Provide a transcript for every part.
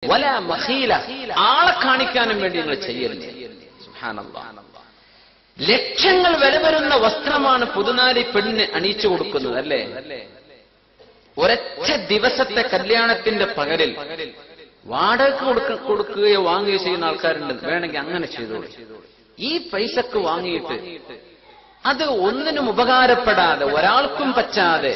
വല മഹീല ആളെ കാണിക്കാനും വേണ്ടി നിങ്ങൾ ചെയ്യരുത് സുബ്ഹാനല്ലാഹ് ലക്ഷങ്ങൾ വില വരുന്ന വസ്ത്രമാണ് പുതുനാരി പെണ്ണിന് അണിയിച്ചു കൊടുക്കുന്നത് അല്ലേ ഒരൊറ്റ ദിവസത്തെ കല്യാണത്തിന്റെ പകലിൽ വാടക കൊടുക്ക കൊടുക്കുകയോ വാങ്ങുകയോ ചെയ്യുന്ന ആൾക്കാരുണ്ട് വേണമെങ്കിൽ അങ്ങനെ ചെയ്തോളൂ ഈ പൈസക്ക് വാങ്ങിയിട്ട് അത് ഒന്നിനും ഉപകാരപ്പെടാതെ ഒരാൾക്കും പറ്റാതെ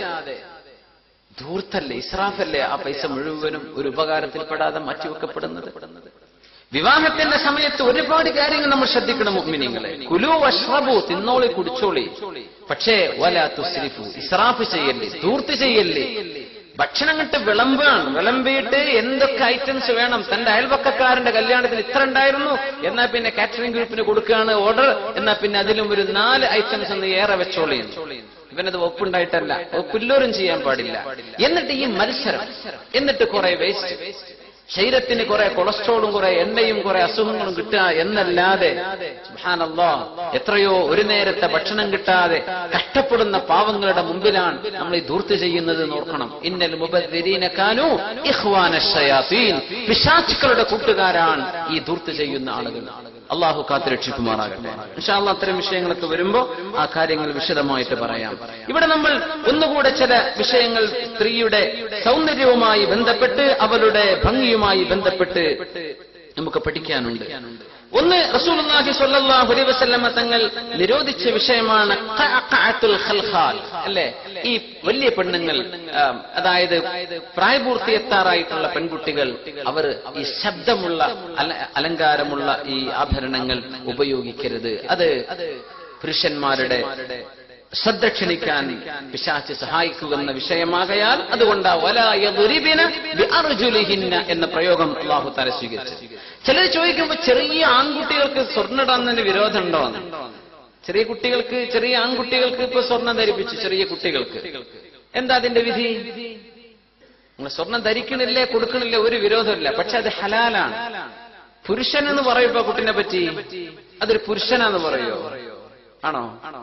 ധൂർത്തല്ലേ ഇസ്രാഫല്ലേ ആ പൈസ മുഴുവനും ഒരു ഉപകാരത്തിൽപ്പെടാതെ മാറ്റിവെക്കപ്പെടുന്നത് വിവാഹത്തിന്റെ സമയത്ത് ഒരുപാട് കാര്യങ്ങൾ നമ്മൾ ശ്രദ്ധിക്കണം മുഅ്മിനീങ്ങളെ കുലു വഷ്റബു തിന്നോളി കുടിച്ചോളി പക്ഷേ വല തുസ്രിഫു ഇസ്രാഫ് ചെയ്യല്ലേ ധൂർത്ത് ചെയ്യല്ലേ ഭക്ഷണം കണ്ട് വിളമ്പാണ് വിളമ്പിയിട്ട് എന്തൊക്കെ ഐറ്റംസ് വേണം തന്റെ അയൽപക്കക്കാരന്റെ കല്യാണത്തിൽ ഇത്ര ഉണ്ടായിരുന്നു എന്നാ പിന്നെ കാറ്ററിംഗ് ഗ്രൂപ്പിന് കൊടുക്കുകയാണ് ഓർഡർ എന്നാ പിന്നെ അതിലും ഒരു നാല് ഐറ്റംസ് ഒന്ന് ഏറെ വെച്ചോളി ഇവനത് ഒപ്പുണ്ടായിട്ടല്ല പുല്ലോരും ചെയ്യാൻ പാടില്ല എന്നിട്ട് ഈ മത്സരം എന്നിട്ട് കുറെ വേസ്റ്റ് ശരീരത്തിന് കുറെ കൊളസ്ട്രോളും കുറെ എണ്ണയും കുറെ അസുഖങ്ങളും കിട്ടുക എന്നല്ലാതെ സുബ്ഹാനല്ലാ എത്രയോ ഒരു നേരത്തെ ഭക്ഷണം കിട്ടാതെ കഷ്ടപ്പെടുന്ന പാവങ്ങളുടെ മുമ്പിലാണ് നമ്മൾ ഈ ധൂർത്ത് ചെയ്യുന്നത് എന്ന് ഓർക്കണം ഇന്നൽ മുബദ്ദിരീനക്കാനു ഇഖ്വാന ശയാത്തീൻ പിശാചുക്കളുടെ കൂട്ടുകാരാണ് ഈ ധൂർത്ത് ചെയ്യുന്ന ആളുകൾ അള്ളാഹു കാത്തുരക്ഷിക്കുമാറാകട്ടെ ഇൻഷാല്ല അത്തരം വിഷയങ്ങളൊക്കെ വരുമ്പോ ആ കാര്യങ്ങൾ വിശദമായിട്ട് പറയാം ഇവിടെ നമ്മൾ ഒന്നുകൂടെ ചില വിഷയങ്ങൾ സ്ത്രീയുടെ സൗന്ദര്യവുമായി ബന്ധപ്പെട്ട് അവരുടെ ഭംഗിയുമായി ബന്ധപ്പെട്ട് നമുക്ക് പഠിക്കാനുണ്ട് ഒന്ന് റസൂലുള്ളാഹി സ്വല്ലല്ലാഹു അലൈഹി വസല്ലമ തങ്ങൾ നിരോധിച്ച വിഷയമാണ് ഖഅഖഅത്തുൽ ഖൽഖാൽ അല്ലേ ഈ വലിയ പെണ്ണുങ്ങൾ ആ, അതായത് പ്രായപൂർത്തിയെത്താറായിട്ടുള്ള പെൺകുട്ടികൾ അവർ ഈ ശബ്ദമുള്ള അല- അലങ്കാരമുള്ള ഈ ആഭരണങ്ങൾ ഉപയോഗിക്കരുത് അത് പുരുഷന്മാരുടെ ശ്രദ്ധ ക്ഷണിക്കാൻ പിശാച്ച് സഹായിക്കുമെന്ന വിഷയമാകയാൽ അതുകൊണ്ട് വലായതുരിബിന ബിഅർജുലിഹിന്ന എന്ന പ്രയോഗം അള്ളാഹു താല സ്വീകരിച്ചു ചിലർ ചോദിക്കുമ്പോൾ ചെറിയ ആൺകുട്ടികൾക്ക് സ്വർണ്ണിടാന്നതിന് വിരോധമുണ്ടോ എന്ന് ചെറിയ കുട്ടികൾക്ക് ചെറിയ ആൺകുട്ടികൾക്ക് ഇപ്പൊ സ്വർണം ധരിപ്പിച്ചു ചെറിയ കുട്ടികൾക്ക് എന്താ അതിന്റെ വിധി നിങ്ങൾ സ്വർണം ധരിക്കണില്ലേ കൊടുക്കണില്ലേ ഒരു വിരോധമില്ല പക്ഷെ അത് ഹലാലാണ് പുരുഷൻ എന്ന് പറയുമ്പോ കുട്ടിനെ പറ്റി അതൊരു പുരുഷനാന്ന് പറയോ ആണോ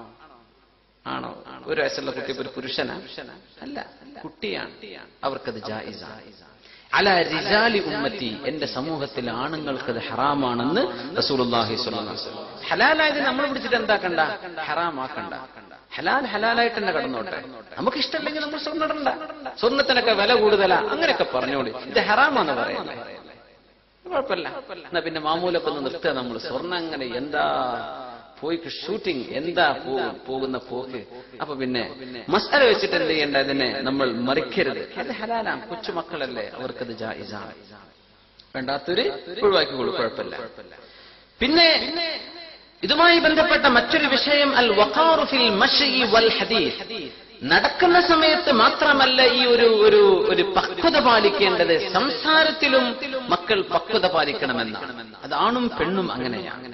ആണോ ഒരു വയസ്സുള്ള കുട്ടി ഇപ്പൊ ഒരു പുരുഷനാ അല്ല കുട്ടിയാണ് അവർക്കത് ജായിസാണ് അല റിജാലി ഉമ്മത്തി എന്റെ സമൂഹത്തിലെ ആണുങ്ങൾക്ക് അത് ഹറാമാണെന്ന് റസൂലുള്ളാഹി സ്വല്ലല്ലാഹു അലൈഹി വസല്ലം ഹലാലായത് നമ്മൾ പിടിച്ചിട്ട് എന്താക്കണ്ട ഹറാമാക്കണ്ട ഹലാൽ ഹലാലായിട്ട് തന്നെ കടന്നോട്ടെ നമുക്ക് ഇഷ്ടമില്ലെങ്കിൽ നമ്മൾ സ്വർണ്ണം ഇടണ്ട സ്വർണ്ണത്തിനൊക്കെ വില കൂടുതലാ അങ്ങനെയൊക്കെ പറഞ്ഞോളി ഇത് ഹറാമാന്ന് പറയുന്നത് കുഴപ്പമില്ല എന്നാ പിന്നെ മാമൂലൊക്കെ ഒന്ന് നിർത്തുക നമ്മൾ സ്വർണ്ണം അങ്ങനെ എന്താ പോയി ഷൂട്ടിംഗ് എന്താ പോകും പോകുന്ന പോക്ക് അപ്പൊ പിന്നെ മസാല വെച്ചിട്ട് എന്ത് ചെയ്യേണ്ട അതിനെ നമ്മൾ മറിക്കരുത് അത് ഹലാലാണ് കൊച്ചുമക്കളല്ലേ അവർക്കത് ജായിസാണ് വേണ്ടാത്തൊരു ഒഴിവാക്കിക്കോളൂ കുഴപ്പമില്ല പിന്നെ ഇതുമായി ബന്ധപ്പെട്ട മറ്റൊരു വിഷയം അൽ വഖാറു ഫിൽ മശ്ഇ വൽ ഹദീസ് നടക്കുന്ന സമയത്ത് മാത്രമല്ല ഈ ഒരു ഒരു ഒരു പക്വത പാലിക്കേണ്ടത് സംസാരത്തിലും മക്കൾ പക്വത പാലിക്കണമെന്നാണ് അത് ആണും പെണ്ണും അങ്ങനെയാണ്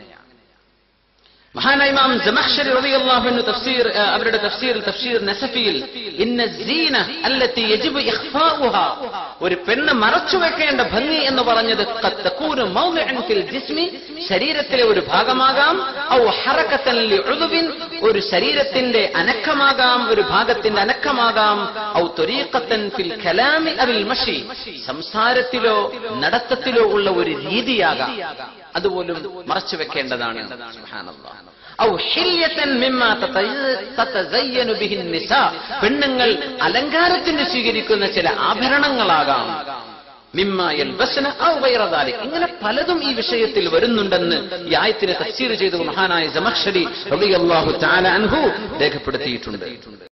മഹാനായ ഇമാം ജമഖ്ശരി റളിയല്ലാഹു അൻഹു തഫ്സീർ ആ, അവരുടെ തഫ്സീർ തഫ്സീർ നസഫിയിൽ ഇന്ന സീന അല്ലത്തി യജിബു ഇഖ്ഫാഉഹാ ഒരു പെണ്ണ് മറച്ചു വെക്കേണ്ട ഭംഗി എന്ന് പറഞ്ഞത് ഖദ് തകൂനു മൗദിഅൻ ഫിൽ ജിസ്മി ശരീരത്തിലെ ഒരു ഭാഗമാകാം ഔ ഹറകത്തൻ ലിഉദുവിൻ ഒരു ശരീരത്തിന്റെ അനക്കമാകാം ഒരു ഭാഗത്തിന്റെ അനക്കമാകാം ഔ ത്വരീഖത്തൻ ഫിൽ കലാമി അവിൽ മഷി സംസാരത്തിലോ നടത്തത്തിലോ ഉള്ള ഒരു രീതിയാകാം അതുപോലും മറച്ചു വെക്കേണ്ടതാണ് സുബ്ഹാനല്ലാഹ്. ഔ ഹില്യത്തൻ മിമ്മാ തതയ- തതസയ്യനു ബിഹിൻ നിസാ. പെണ്ണുങ്ങൾ അലങ്കാരത്തിന് സ്വീകരിക്കുന്ന ചില ആഭരണങ്ങളാകാം മിമ്മാ യൽബസ്ന ഔ ഗൈറ ദാലിക്. ഇങ്ങനെ പലതും ഈ വിഷയത്തിൽ വരുന്നുണ്ടെന്ന് ഈ ആയത്തിന് തഫ്സീർ ചെയ്തു മഹാനായ ജമഖ്ശരി റളിയല്ലാഹു തആല അൻഹു രേഖപ്പെടുത്തിയിട്ടുണ്ട്